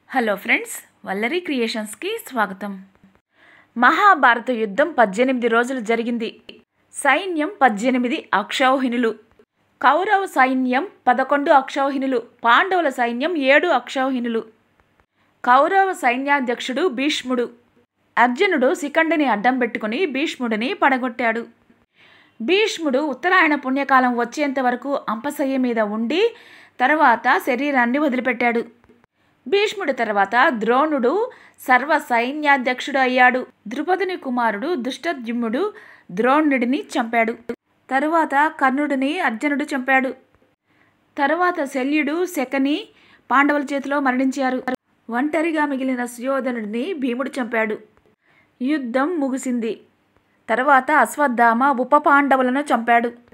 hello friends వల్లరి క్రియేషన్స్కి స్వాగతం మహాభారత యుద్ధం పద్దెనిమిది రోజులు జరిగింది సైన్యం పద్దెనిమిది అక్షౌహిణులు కౌరవ సైన్యం పదకొండు అక్షౌహిణులు పాండవుల సైన్యం ఏడు అక్షౌహిణులు కౌరవ సైన్యాధ్యక్షుడు భీష్ముడు అర్జునుడు శిఖండిని అడ్డం పెట్టుకుని భీష్ముడిని పడగొట్టాడు భీష్ముడు ఉత్తరాయణ పుణ్యకాలం వచ్చేంత వరకు అంపశయ్య మీద ఉండి తర్వాత శరీరాన్ని వదిలిపెట్టాడు భీష్ముడి తర్వాత ద్రోణుడు సర్వ సైన్యాధ్యక్షుడు అయ్యాడు ద్రుపదుని కుమారుడు దుష్టద్యుమ్నుడు ద్రోణుడిని చంపాడు తరువాత కర్ణుడిని అర్జునుడు చంపాడు తరువాత శల్యుడు శకని పాండవుల చేతిలో మరణించారు ఒంటరిగా మిగిలిన సుయోధనుడిని భీముడు చంపాడు యుద్ధం ముగిసింది తర్వాత అశ్వత్థామ ఉప పాండవులను చంపాడు